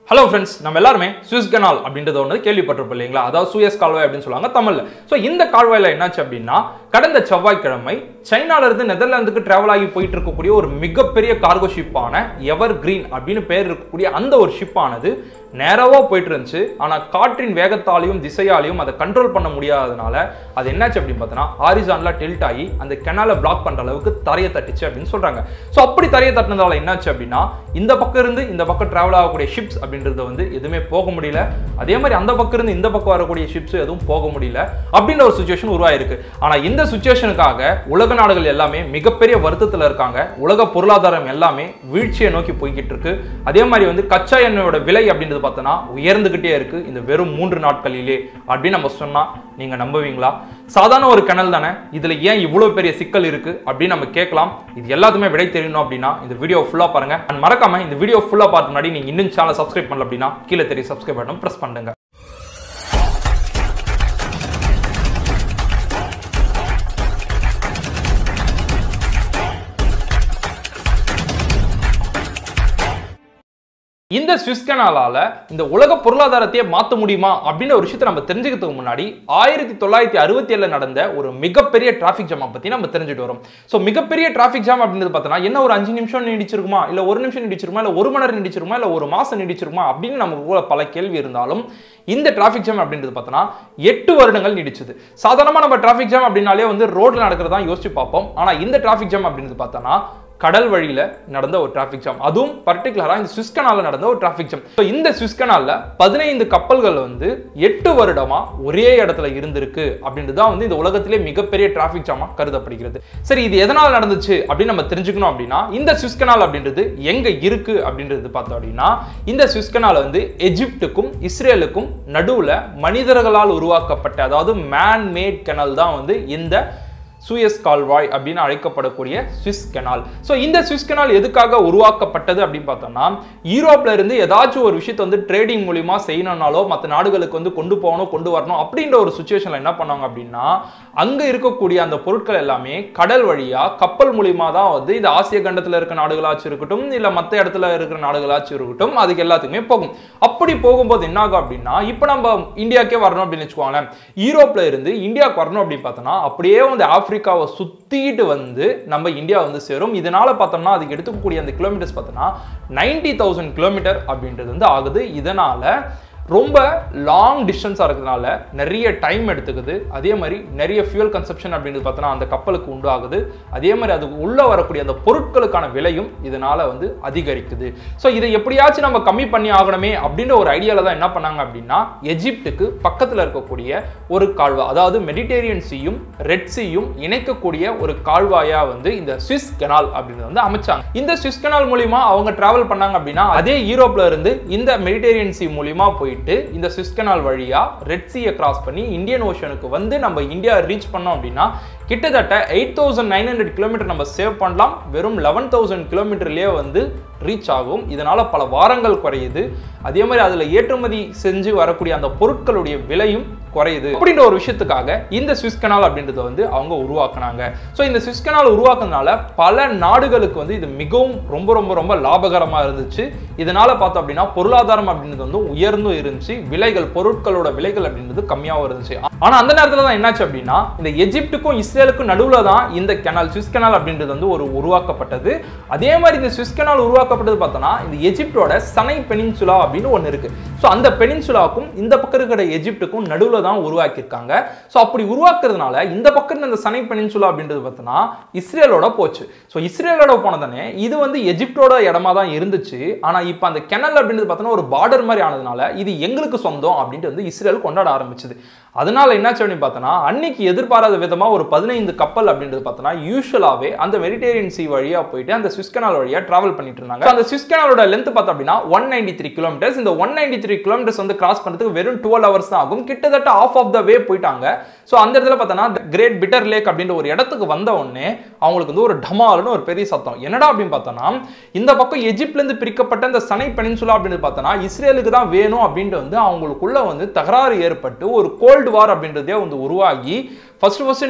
hello friends நம்ம எல்லாருமே Swiss canal அப்படின்றது ஒன்று கேள்விப்பட்டிருப்போம் இல்லைங்களா அதாவது சுயஸ் கால்வாய் அப்படின்னு சொல்லுவாங்க தமிழ்ல ஸோ இந்த கால்வாயில் என்னாச்சு அப்படின்னா கடந்த செவ்வாய்க்கிழமை சைனால இருந்து நெதர்லாந்துக்கு டிராவல் ஆகி போயிட்டு இருக்கக்கூடிய ஒரு மிகப்பெரிய கார்கோ ஷிப்பான எவர் கிரீன் அப்படின்னு பேர் இருக்கக்கூடிய அந்த ஒரு ஷிப்பானது நேராவா போயிட்டு இருந்துச்சு ஆனா காற்றின் வேகத்தாலையும் திசையாலையும் அதை கண்ட்ரோல் பண்ண முடியாததுனால அது என்னாச்சு அப்படின்னு பார்த்தோன்னா ஹாரிசான்ல டில்ட் ஆகி அந்த கெனாலை பிளாக் பண்ற அளவுக்கு தரையை தட்டுச்சு அப்படின்னு சொல்றாங்க ஸோ அப்படி தரையை தட்டினதால என்னாச்சு அப்படின்னா இந்த பக்கம் இருந்து இந்த பக்கம் டிராவல் ஆகக்கூடிய ஷிப்ஸ் அப்படின்றது வந்து எதுவுமே போக முடியல அதே மாதிரி அந்த பக்கம் இருந்து இந்த பக்கம் வரக்கூடிய ஷிப்ஸ் எதுவும் போக முடியல அப்படின்ற ஒரு சுச்சுவேஷன் உருவாயிருக்கு ஆனா இந்த சுச்சுவேஷனுக்காக உலக நாடுகள் எல்லாமே மிகப்பெரிய வருத்தத்துல இருக்காங்க உலக பொருளாதாரம் எல்லாமே வீழ்ச்சியை நோக்கி போய்கிட்டு இருக்கு அதே மாதிரி வந்து கச்சா எண்ணெயோட விலை அப்படின்றது பார்த்தோன்னா உயர்ந்துகிட்டே இருக்கு இந்த வெறும் மூன்று நாட்களிலே அப்படின்னு நம்ம சொன்னா நீங்க நம்புவீங்களா சாதாரண ஒரு கிணல் தானே இதுல ஏன் இவ்வளவு பெரிய சிக்கல் இருக்கு அப்படின்னு நம்ம கேட்கலாம் இது எல்லாத்துமே விடை தெரியணும் அப்படின்னா இந்த வீடியோ ஃபுல்லா பாருங்க அண்ட் மறக்காம இந்த வீடியோ ஃபுல்லா பார்த்து முன்னாடி நீங்க இன்னும் சேனல் சப்ஸ்கிரைப் பண்ணல அப்படின்னா கீழே தெரிய சப்ஸ்கிரைப் பட்டன் பிரஸ் பண்ணுங்க இந்த சுவிஸ் கனாலால இந்த உலக பொருளாதாரத்தையே மாற்ற முடியுமா அப்படின்ற ஒரு விஷயத்தை நம்ம தெரிஞ்சுக்கிறதுக்கு முன்னாடி ஆயிரத்தி தொள்ளாயிரத்தி அறுபத்தி ஏழுல நடந்த ஒரு மிகப்பெரிய டிராஃபிக் ஜாம் பத்தி நம்ம தெரிஞ்சுட்டு வரோம் ஸோ மிகப்பெரிய டிராஃபிக் ஜாம் அப்படின்றது பார்த்தோன்னா என்ன ஒரு அஞ்சு நிமிஷம் நீடிச்சிருக்குமா இல்ல ஒரு நிமிஷம் நீடிச்சிருமா இல்ல ஒரு மணி நேரம் நீடிச்சிருமா இல்ல ஒரு மாசம் நீடிச்சிருமா அப்படின்னு நமக்கு பல கேள்வி இருந்தாலும் இந்த டிராஃபிக் ஜாம் அப்படின்றது பார்த்தோன்னா எட்டு வருடங்கள் நீடிச்சது சாதாரணமாக நம்ம டிராஃபிக் ஜாம் அப்படின்னாலே வந்து ரோட்ல நடக்கிறதா யோசிச்சு பார்ப்போம் ஆனா இந்த டிராஃபிக் ஜாம் அப்படின்றது பார்த்தோன்னா கடல் வழியில நடந்த ஒரு டிராஃபிக் ஜாம் அதுவும் பர்டிகுலரா இந்த சுவிஸ் கனால்ல நடந்த ஒரு டிராஃபிக் ஜாம் ஸோ இந்த சுவிஸ் கனால்ல பதினைந்து கப்பல்கள் வந்து எட்டு வருடமா ஒரே இடத்துல இருந்திருக்கு அப்படின்றது தான் வந்து இந்த உலகத்திலே மிகப்பெரிய டிராஃபிக் ஜாமா கருதப்படுகிறது சரி இது எதனால் நடந்துச்சு அப்படின்னு நம்ம தெரிஞ்சுக்கணும் அப்படின்னா இந்த சுவிஸ் கனால் அப்படின்றது எங்க இருக்கு அப்படின்றது பார்த்தோம் அப்படின்னா இந்த சுவிஸ் கனால் வந்து எஜிப்டுக்கும் இஸ்ரேலுக்கும் நடுவுல மனிதர்களால் உருவாக்கப்பட்ட அதாவது மேன் மேட் கெனல் தான் வந்து இந்த சூயஸ் கால்வாய் அப்படின்னு அழைக்கப்படக்கூடிய சுவிஸ் கெனால் ஸோ இந்த சுவிஸ் கெனால் எதுக்காக உருவாக்கப்பட்டது அப்படின்னு பார்த்தோம்னா யூரோப்ல இருந்து ஏதாச்சும் ஒரு விஷயத்தை வந்து ட்ரேடிங் மூலியமா செய்யணும்னாலோ மற்ற நாடுகளுக்கு வந்து கொண்டு போகணும் கொண்டு வரணும் அப்படின்ற ஒரு சுச்சுவேஷன்ல என்ன பண்ணாங்க அப்படின்னா அங்க இருக்கக்கூடிய அந்த பொருட்கள் எல்லாமே கடல் வழியா கப்பல் மூலியமா தான் வந்து இந்த ஆசிய கண்டத்துல இருக்க நாடுகளாச்சும் இருக்கட்டும் இல்ல மற்ற இடத்துல இருக்கிற நாடுகளாச்சும் இருக்கட்டும் அதுக்கு எல்லாத்துக்குமே போகும் அப்படி போகும்போது என்ன ஆகும் அப்படின்னா இப்போ நம்ம இந்தியாக்கே வரணும் அப்படின்னு வச்சுக்கோங்களேன் யூரோப்ல இருந்து இந்தியாவுக்கு வரணும் அப்படின்னு பார்த்தோம்னா அப்படியே வந்து ஆப்பிரிக்காவை சுத்திட்டு வந்து நம்ம இந்தியா வந்து சேரும் இதனால பார்த்தோம்னா அதுக்கு எடுத்துக்கக்கூடிய அந்த கிலோமீட்டர்ஸ் பார்த்தோம்னா நைன்டி தௌசண்ட் கிலோமீட்டர் அப்படின்றது வந்து ஆகுது இதனால ரொம்ப லாங் டிஸ்டன்ஸாக இருக்கிறதுனால நிறைய டைம் எடுத்துக்குது அதே மாதிரி நிறைய ஃபியூல் கன்சப்ஷன் அப்படின்றது பார்த்தோன்னா அந்த கப்பலுக்கு உண்டாகுது அதே மாதிரி அதுக்கு உள்ளே வரக்கூடிய அந்த பொருட்களுக்கான விலையும் இதனால வந்து அதிகரிக்குது ஸோ இதை எப்படியாச்சும் நம்ம கம்மி பண்ணி ஆகணுமே அப்படின்ற ஒரு ஐடியாவில் தான் என்ன பண்ணாங்க அப்படின்னா எஜிப்டுக்கு பக்கத்தில் இருக்கக்கூடிய ஒரு கால்வாய் அதாவது மெடிடேரியன் சீயும் ரெட் சீயும் இணைக்கக்கூடிய ஒரு கால்வாயாக வந்து இந்த சுவிஸ் கெனால் அப்படின்னு வந்து அமைச்சாங்க இந்த சுவிஸ் கெனால் மூலியமா அவங்க டிராவல் பண்ணாங்க அப்படின்னா அதே யூரோப்ல இருந்து இந்த மெடிடேரியன் சி மூலியமா போயிட்டு இந்த சுவிஸ் கெனால் வழியா ரெட் சீயை கிராஸ் பண்ணி இந்தியன் ஓஷனுக்கு வந்து நம்ம இந்தியா ரீச் பண்ணோம் அப்படின்னா கிட்டத்தட்ட eight thousand nine hundred kilometre நம்ம சேவ் பண்ணலாம் வெறும் லெவன் தௌசண்ட் கிலோமீட்டர்லேயே வந்து ரீச் ஆகும் இதனால பல வாரங்கள் குறையுது அதே மாதிரி அதுல ஏற்றுமதி செஞ்சு வரக்கூடிய அந்த பொருட்களுடைய விலையும் குறையுது அப்படின்ற ஒரு விஷயத்துக்காக இந்த சுவிஸ் கனால் அப்படின்றத வந்து அவங்க உருவாக்குனாங்க ஸோ இந்த சுவிஸ் கனால் உருவாக்குனால பல நாடுகளுக்கு வந்து இது மிகவும் ரொம்ப ரொம்ப ரொம்ப லாபகரமா இருந்துச்சு இதனால பார்த்தோம் அப்படின்னா பொருளாதாரம் அப்படின்றது வந்து உயர்ந்தும் இருந்துச்சு விலைகள் பொருட்களோட விலைகள் அப்படின்றது கம்மியாகவும் இருந்துச்சு ஆனா அந்த நேரத்துல தான் என்னாச்சு அப்படின்னா இந்த எஜிப்டுக்கும் இஸ்ரேலுக்கும் நடுவுல தான் இந்த கெனால் சுவிஸ் கனால் அப்படின்றது வந்து ஒரு உருவாக்கப்பட்டது அதே மாதிரி இந்த சுவிஸ் கனால் உருவாக்கப்பட்டது பார்த்தோம்னா இந்த எஜிப்டோட சனை பெனின்சுலா அப்படின்னு ஒன்று இருக்கு ஸோ அந்த பெனின்சுலாவுக்கும் இந்த பக்கம் இருக்கிற எஜிப்டுக்கும் நடுவில் தான் உருவாக்கியிருக்காங்க ஸோ அப்படி உருவாக்குறதுனால இந்த பக்கம் இருந்த அந்த சனை பெனின்சுலா அப்படின்றது பார்த்தோன்னா இஸ்ரேலோட போச்சு ஸோ இஸ்ரேலோட போனதானே இது வந்து எஜிப்டோட இடமா தான் இருந்துச்சு ஆனால் இப்போ அந்த கெனல் அப்படின்றது பார்த்தோன்னா ஒரு பார்டர் மாதிரி ஆனதுனால இது எங்களுக்கு சொந்தம் அப்படின்ட்டு வந்து இஸ்ரேல் கொண்டாட ஆரம்பிச்சது அதனால என்னாச்சு அப்படின்னு பார்த்தோன்னா அன்னைக்கு எதிர்பாராத விதமாக ஒரு பதினைந்து கப்பல் அப்படின்றது பார்த்தோன்னா யூஸ்வலாகவே அந்த மெடிடேரியன் சி வழியாக போயிட்டு அந்த சுவிஸ் கனால் வழியாக டிராவல் பண்ணிட்டு இருந்தாங்க அந்த சுவிஸ் கனாலோட லென்த் பார்த்தோம் அப்படின்னா ஒன் நைன்டி த்ரீ கிலோமீட்டர்ஸ் இந்த ஒன் நைன்டி த்ரீ கிலோமீட்டர்ஸ் வந்து கிராஸ் பண்ணுறதுக்கு வெறும் டுவெல் ஹவர்ஸ் தான் ஆகும் கிட்டத்தட்ட ஆஃப் ஆஃப் த வே போயிட்டாங்க ஸோ அந்த இடத்துல பார்த்தோன்னா கிரேட் பிட்டர் லேக் அப்படின்ற ஒரு இடத்துக்கு வந்த உடனே அவங்களுக்கு வந்து ஒரு டமால்னு ஒரு பெரிய சத்தம் என்னடா அப்படின்னு பார்த்தோன்னா இந்த பக்கம் எஜிப்ட்லேருந்து பிரிக்கப்பட்ட இந்த சனை பெனின்சுலா அப்படின்னு பார்த்தோன்னா இஸ்ரேலுக்கு தான் வேணும் அப்படின்ட்டு வந்து அவங்களுக்குள்ள வந்து தகராறு ஏற்பட்டு ஒரு கோல்டு வார் அப்படின்றதே வந்து உருவாகி ஃபர்ஸ்ட் ஃபர்ஸ்ட் என்ன பண்றாங்கன்னா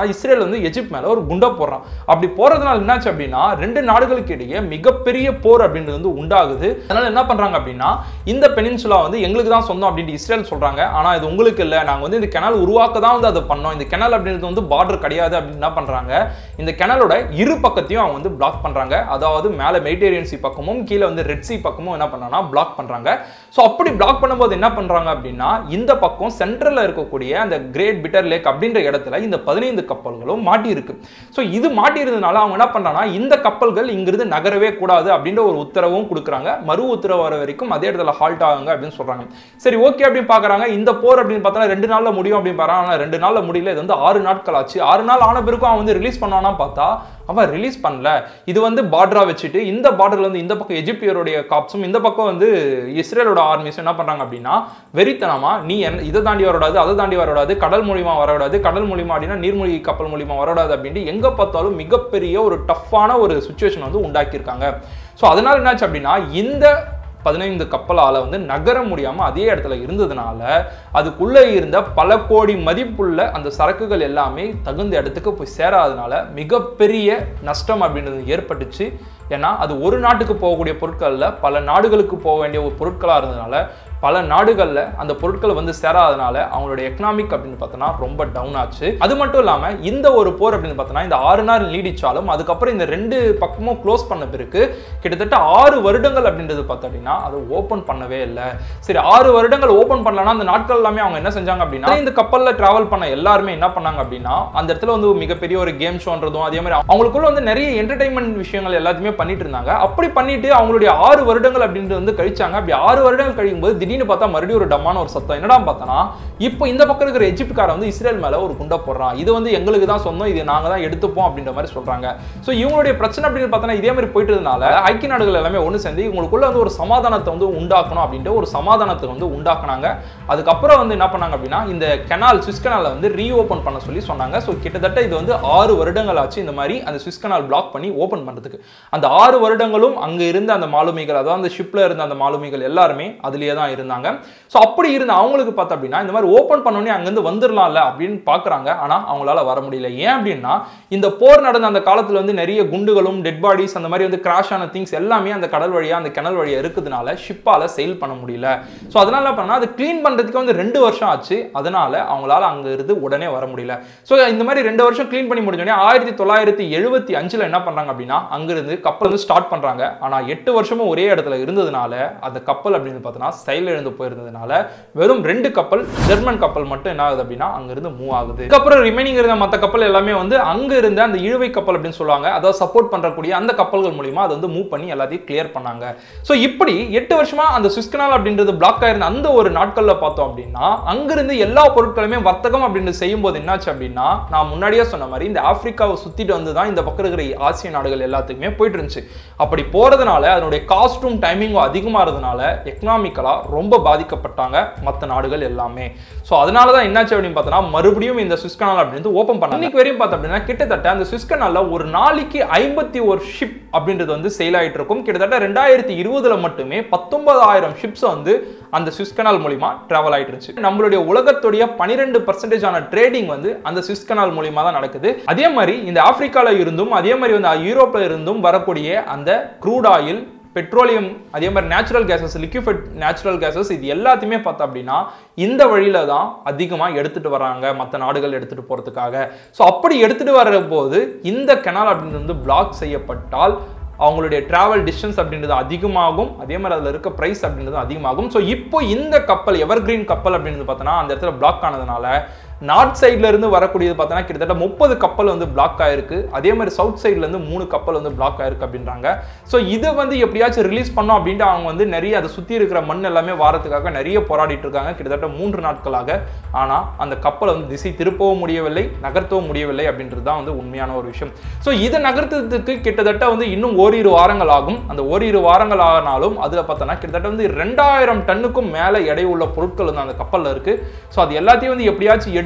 இஸ்ரேல் வந்து எஜிப்ட் மேல ஒரு குண்டை போடுறான் அப்படி போறதுனால என்னாச்சு அப்படின்னா ரெண்டு நாடுகளுக்கு இடையே மிகப்பெரிய போர் அப்படின்றது வந்து உண்டாகுது அதனால என்ன பண்றாங்க அப்படின்னா இந்த பெனின்சுலா வந்து எங்களுக்கு தான் சொந்தம் அப்படின்ட்டு இஸ்ரேல் சொல்றாங்க ஆனா இது உங்களுக்கு இல்லை நாங்க வந்து இந்த கெனல் உருவாக்க தான் வந்து அதை பண்ணோம் இந்த கெனல் அப்படின்றது வந்து பார்டர் கிடையாது அப்படின்னு என்ன பண்றாங்க இந்த கெனலோட இரு பக்கத்தையும் அவங்க வந்து பிளாக் பண்றாங்க அதாவது மேல மெடிடேரியன் சி பக்கமும் கீழே வந்து ரெட் சி பக்கமும் என்ன பண்ணாங்கன்னா பிளாக் பண்றாங்க ஸோ அப்படி பிளாக் பண்ணும்போது என்ன பண்றாங்க அப்படின்னா இந்த பக்கம் சென்ட்ரல்ல இருக்கக்கூடிய அந்த கிரேட் பிட்டர் லேக் அப்படின்ற இடத்துல இந்த பதினைந்து கப்பல்களும் மாட்டி இருக்கு ஸோ இது மாட்டி இருந்ததுனால அவங்க என்ன பண்றாங்கன்னா இந்த கப்பல்கள் இங்கிருந்து நகரவே கூடாது அப்படின்ற ஒரு உத்தரவும் கொடுக்குறாங்க மறு உத்தரவு வர வரைக்கும் அதே இடத்துல ஹால்ட் ஆகுங்க அப்படின்னு சொல்றாங்க சரி ஓகே அப்படின்னு பாக்குறாங்க இந்த போர் அப்படின்னு பார்த்தா ரெண்டு நாள்ல முடியும் அப்படின்னு பாக்குறாங்க ஆனா ரெண்டு நாள்ல முடியல இது வந்து ஆறு நாட்கள் ஆச்சு ஆறு நாள் ஆன பிறகும் அவன் வந்து ரிலீஸ் பண்ணானா பார்த்தா அவன் ரிலீஸ் பண்ணல இது வந்து பார்டரா வச்சுட்டு இந்த பார்டர்ல வந்து இந்த பக்கம் எஜிப்தியருடைய காப்ஸும் இந்த பக்கம் வந்து இஸ்ரேலோட ஆர்மிஸும் என்ன பண்றாங்க அப்படின்னா வெறித்தனமா நீ என்ன இதை தாண்டி வரக்கூடாது அதை தாண்டி வரக்கூடாது கடல் மூலியமா வரக்கூடாது கடல் மூலியமா அப்படின்னா நீர்மூழ்கி கப்பல் மூலியமா வரக்கூடாது அப்படின்ட்டு எங்க பார்த்தாலும் மிகப்பெரிய ஒரு டஃப்பான ஒரு சுச்சுவேஷன் வந்து உண்டாக்கியிருக்காங்க ஸோ அதனால என்னாச்சு அப்படின்னா இந்த பதினைந்து கப்பலால் வந்து நகர முடியாமல் அதே இடத்துல இருந்ததுனால அதுக்குள்ளே இருந்த பல கோடி மதிப்புள்ள அந்த சரக்குகள் எல்லாமே தகுந்த இடத்துக்கு போய் சேராதனால மிகப்பெரிய நஷ்டம் அப்படின்றது ஏற்பட்டுச்சு ஏன்னா அது ஒரு நாட்டுக்கு போகக்கூடிய பொருட்களில் பல நாடுகளுக்கு போக வேண்டிய ஒரு பொருட்களாக இருந்ததுனால பல நாடுகளில் அந்த பொருட்கள் வந்து சேராதனால அவங்களுடைய எக்கனாமிக் அப்படின்னு பார்த்தோன்னா ரொம்ப டவுன் ஆச்சு அது மட்டும் இல்லாமல் இந்த ஒரு போர் அப்படின்னு பார்த்தோன்னா இந்த ஆறு நாள் நீடிச்சாலும் அதுக்கப்புறம் இந்த ரெண்டு பக்கமும் க்ளோஸ் பண்ண பிறகு கிட்டத்தட்ட ஆறு வருடங்கள் அப்படின்றது பார்த்தோம் அப்படின்னா அதை ஓப்பன் பண்ணவே இல்லை சரி ஆறு வருடங்கள் ஓப்பன் பண்ணலன்னா அந்த நாட்கள் எல்லாமே அவங்க என்ன செஞ்சாங்க அப்படின்னா இந்த கப்பலில் டிராவல் பண்ண எல்லாருமே என்ன பண்ணாங்க அப்படின்னா அந்த இடத்துல வந்து ஒரு மிகப்பெரிய ஒரு கேம் ஷோன்றதும் அதே மாதிரி அவங்களுக்குள்ள வந்து நிறைய என்டர்டைன்மெண்ட் விஷயங்கள் எல்லாத்தையுமே பண்ணிட்டு இருந்தாங்க அப்படி பண்ணிட்டு அவங்களுடைய ஆறு வருடங்கள் அப்படின்றது வந்து கழிச்சாங்க அப்படி ஆறு வருடங்கள் கழியும் போது திடீர்னு பார்த்தா மறுபடியும் ஒரு டம்மான ஒரு சத்தம் என்னடா பார்த்தனா இப்போ இந்த பக்கம் இருக்கிற எஜிப்ட்காரன் வந்து இஸ்ரேல் மேல ஒரு குண்டை போடுறான் இது வந்து எங்களுக்கு தான் சொந்தம் இது நாங்க தான் எடுத்துப்போம் அப்படின்ற மாதிரி சொல்றாங்க ஸோ இவங்களுடைய பிரச்சனை அப்படின்னு பார்த்தோன்னா இதே மாதிரி போயிட்டு இருந்தனால ஐக்கிய நாடுகள் எல்லாமே ஒன்று சேர்ந்து இவங்களுக்குள்ள வந்து ஒரு சமாதானத்தை வந்து உண்டாக்கணும் அப்படின்ட்டு ஒரு சமாதானத்தை வந்து உண்டாக்குனாங்க அதுக்கப்புறம் வந்து என்ன பண்ணாங்க அப்படின்னா இந்த கெனால் சுவிஸ் கெனாலை வந்து ரீஓபன் பண்ண சொல்லி சொன்னாங்க ஸோ கிட்டத்தட்ட இது வந்து ஆறு வருடங்கள் ஆச்சு இந்த மாதிரி அந்த சுவிஸ் கெனால் பிளாக் பண்ணி ஓபன் பண்றதுக்கு அந்த ஆறு வருடங்களும் அங்க இருந்த அந்த மாலுமிகள் அதாவது அந்த ஷிப்ல இருந்த அந்த மாலுமிகள் எல்லாருமே அதுலயே தான் இருந்தாங்க ஸோ அப்படி இருந்த அவங்களுக்கு பார்த்தா அப்படின்னா இந்த மாதிரி ஓப்பன் பண்ணோடனே அங்கேருந்து வந்துடலாம்ல அப்படின்னு பார்க்குறாங்க ஆனால் அவங்களால வர முடியல ஏன் அப்படின்னா இந்த போர் நடந்த அந்த காலத்தில் வந்து நிறைய குண்டுகளும் டெட் பாடிஸ் அந்த மாதிரி வந்து கிராஷ் ஆன திங்ஸ் எல்லாமே அந்த கடல் வழியாக அந்த கிணல் வழியாக இருக்கிறதுனால ஷிப்பால் செயில் பண்ண முடியல ஸோ அதனால என்ன பண்ணா அது க்ளீன் பண்ணுறதுக்கு வந்து ரெண்டு வருஷம் ஆச்சு அதனால அவங்களால அங்கே இருந்து உடனே வர முடியல ஸோ இந்த மாதிரி ரெண்டு வருஷம் க்ளீன் பண்ணி முடிஞ்சோடனே ஆயிரத்தி தொள்ளாயிரத்தி எழுபத்தி அஞ்சில் என்ன பண்ணுறாங்க அப்படின்னா அங்கிருந்து கப்பல் வந்து ஸ்டார்ட் பண்ணுறாங்க ஆனால் எட்டு வருஷமும் ஒரே இடத்துல இருந்ததுனால அந்த கப்பல் அப்படின்னு பார்த்தோன்னா செயல் இழந்து போயிருந்ததுனால வெறும் ரெண்டு கப்பல் ஜெர்மன் கப்பல் மட்டும் என்ன ஆகுது அப்படின்னா அங்கிருந்து மூவ் ஆகுது அதுக்கப்புறம் ரிமைனிங் இருந்த மற்ற கப்பல் எல்லாமே வந்து அங்க இருந்த அந்த இழுவை கப்பல் அப்படின்னு சொல்லுவாங்க அதாவது சப்போர்ட் பண்றக்கூடிய அந்த கப்பல்கள் மூலியமா அதை வந்து மூவ் பண்ணி எல்லாத்தையும் கிளியர் பண்ணாங்க ஸோ இப்படி எட்டு வருஷமா அந்த சுஸ்கனால் அப்படின்றது பிளாக் ஆயிருந்த அந்த ஒரு நாட்கள்ல பார்த்தோம் அப்படின்னா அங்கிருந்து எல்லா பொருட்களுமே வர்த்தகம் அப்படின்னு செய்யும் போது என்னாச்சு அப்படின்னா நான் முன்னாடியே சொன்ன மாதிரி இந்த ஆப்பிரிக்காவை சுத்திட்டு வந்து தான் இந்த பக்கம் இருக்கிற ஆசிய நாடுகள் எல்லாத்துக்குமே போயிட்டு இருந்துச்சு அப்படி போறதுனால அதனுடைய காஸ்ட்டும் டைமிங்கும் அதிகமா இருந்ததுனால எக்கனாமிக்கலா ரொம்ப பாதிக்கப்பட்டாங்க மற்ற நாடுகள் எல்லாமே ஸோ அதனால தான் என்னாச்சு அப்படின்னு பார்த்தோன்னா மறுபடியும் இந்த சுவிஸ் கனால் அப்படின்றது ஓப்பன் பண்ணாங்க இன்னைக்கு வரையும் பார்த்தோம் அப்படின்னா கிட்டத்தட்ட அந்த சுவிஸ் கனால்ல ஒரு நாளைக்கு ஐம்பத்தி ஒரு ஷிப் அப்படின்றது வந்து சேல் ஆயிட்டு இருக்கும் கிட்டத்தட்ட ரெண்டாயிரத்தி இருபதுல மட்டுமே பத்தொன்பதாயிரம் ஷிப்ஸ் வந்து அந்த சுவிஸ் கனால் மூலியமா டிராவல் ஆயிட்டு இருந்துச்சு நம்மளுடைய உலகத்துடைய பனிரெண்டு பர்சன்டேஜ் ஆன ட்ரேடிங் வந்து அந்த சுவிஸ் கனால் மூலியமா தான் நடக்குது அதே மாதிரி இந்த ஆப்பிரிக்கால இருந்தும் அதே மாதிரி வந்து யூரோப்ல இருந்தும் வரக்கூடிய அந்த க்ரூட் ஆயில் பெட்ரோலியம் அதே மாதிரி natural gases liquefied natural gases இது எல்லாத்தையுமே பார்த்தோம் அப்படின்னா இந்த வழியில தான் அதிகமாக எடுத்துட்டு வராங்க மற்ற நாடுகள் எடுத்துட்டு போறதுக்காக ஸோ அப்படி எடுத்துட்டு வர்ற போது இந்த கெனால் அப்படின்றது வந்து பிளாக் செய்யப்பட்டால் அவங்களுடைய டிராவல் டிஸ்டன்ஸ் அப்படின்றது அதிகமாகும் அதே மாதிரி அதில் இருக்க ப்ரைஸ் அப்படின்றது அதிகமாகும் ஸோ இப்போ இந்த கப்பல் எவர் கிரீன் கப்பல் அப்படின்றது பார்த்தோன்னா அந்த இடத்துல பிளாக் ஆனதுனால நார்த் சைட்ல இருந்து வரக்கூடியது பார்த்தோன்னா கிட்டத்தட்ட முப்பது கப்பல் வந்து பிளாக் ஆயிருக்கு அதே மாதிரி சவுத் சைட்ல இருந்து மூணு கப்பல் வந்து பிளாக் ஆயிருக்கு அப்படின்றாங்க ஸோ இதை வந்து எப்படியாச்சும் ரிலீஸ் பண்ணோம் அப்படின்ட்டு அவங்க வந்து நிறைய அதை சுற்றி இருக்கிற மண் எல்லாமே வாரத்துக்காக நிறைய போராடிட்டு இருக்காங்க கிட்டத்தட்ட மூன்று நாட்களாக ஆனால் அந்த கப்பலை வந்து திசை திருப்பவும் முடியவில்லை நகர்த்தவும் முடியவில்லை அப்படின்றது தான் வந்து உண்மையான ஒரு விஷயம் ஸோ இதை நகர்த்துறதுக்கு கிட்டத்தட்ட வந்து இன்னும் ஓரிரு வாரங்கள் ஆகும் அந்த ஓரிரு வாரங்கள் ஆனாலும் அதில் பார்த்தோன்னா கிட்டத்தட்ட வந்து ரெண்டாயிரம் டன்னுக்கும் மேலே எடை உள்ள பொருட்கள் வந்து அந்த கப்பலில் இருக்கு ஸோ அது எல்லாத்தையும் வந்து எப்படியாச்சும்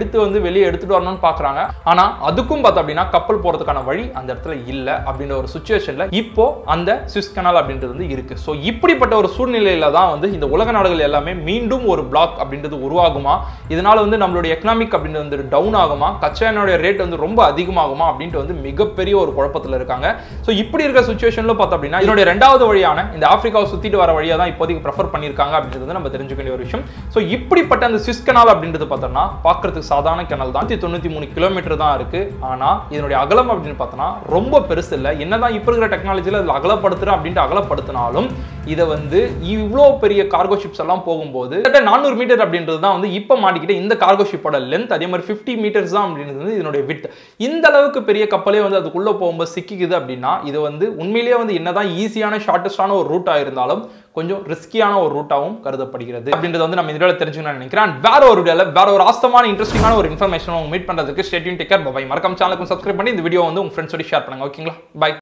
எடுத்து வந்து வெளியே எடுத்துட்டு வரணும்னு பாக்குறாங்க ஆனா அதுக்கும் பார்த்தா அப்படின்னா கப்பல் போறதுக்கான வழி அந்த இடத்துல இல்ல அப்படின்ற ஒரு சுச்சுவேஷன்ல இப்போ அந்த சுவிஸ் கனால் அப்படின்றது வந்து இருக்கு ஸோ இப்படிப்பட்ட ஒரு சூழ்நிலையில தான் வந்து இந்த உலக நாடுகள் எல்லாமே மீண்டும் ஒரு பிளாக் அப்படின்றது உருவாகுமா இதனால வந்து நம்மளுடைய எக்கனாமிக் அப்படின்றது வந்து டவுன் ஆகுமா கச்சா எண்ணெயோட ரேட் வந்து ரொம்ப அதிகமாகுமா அப்படின்ட்டு வந்து மிகப்பெரிய ஒரு குழப்பத்தில் இருக்காங்க ஸோ இப்படி இருக்கிற சுச்சுவேஷன்ல பார்த்தோம் அப்படின்னா இதனுடைய ரெண்டாவது வழியான இந்த ஆப்பிரிக்காவை சுத்திட்டு வர வழியா தான் இப்போதைக்கு ப்ரெஃபர் பண்ணியிருக்காங்க அப்படின்றது வந்து நம்ம தெரிஞ்சுக்க வேண்டிய ஒரு விஷயம் ஸோ இப்படிப்பட்ட அந்த சுவிஸ் கனால் அப்படின்றது பார்த்தோம்னா பார்க்கறதுக்கு சாதாரண கனல் தான் தொண்ணூத்தி மூணு கிலோமீட்டர் தான் இருக்கு ஆனா இதனுடைய அகலம் அப்படின்னு பார்த்தோம்னா ரொம்ப பெருசு இல்லை என்னதான் இப்போ இருக்கிற டெக்னாலஜியில் அதில் அகலப்படுத்துறேன் அப்படின்ட்டு அகலப்படுத்தினாலும் இதை வந்து இவ்வளோ பெரிய கார்கோ ஷிப்ஸ் எல்லாம் போகும்போது கிட்டத்தட்ட நானூறு மீட்டர் அப்படின்றது தான் வந்து இப்போ மாட்டிக்கிட்ட இந்த கார்கோ ஷிப்போட லென்த் அதே மாதிரி ஃபிஃப்டி மீட்டர்ஸ் தான் அப்படின்றது வந்து இதனுடைய விட் இந்த அளவுக்கு பெரிய கப்பலே வந்து அதுக்குள்ள போகும்போது சிக்கிக்குது அப்படின்னா இது வந்து உண்மையிலேயே வந்து என்னதான் ஈஸியான ஷார்ட்டஸ்டான ஒரு ரூட்டாக இருந்தாலும் கொஞ்சம் ரிஸ்கியான ஒரு ரூட்டாகவும் கருதப்படுகிறது அப்படின்றது வந்து நம்ம இந்த தெரிஞ்சுக்கணும்னு நினைக்கிறேன் And வேற ஒரு வீடியோல வேற ஒரு ஆஸ்தமான இன்ட்ரெஸ்டிங்கான ஒரு இன்ஃபர்மேஷன் மீட் பண்றதுக்கு ஸ்டேட்யூன் டேக்கர் பை மறக்காம சேனலுக்கும் சப்ஸ்கிரைப் பண்ணி இந்த வீடியோ வந்து உங்க ஃப்ரெண்ட்ஸோட ஷேர் பண்ணுங்க ஓகேங்களா பை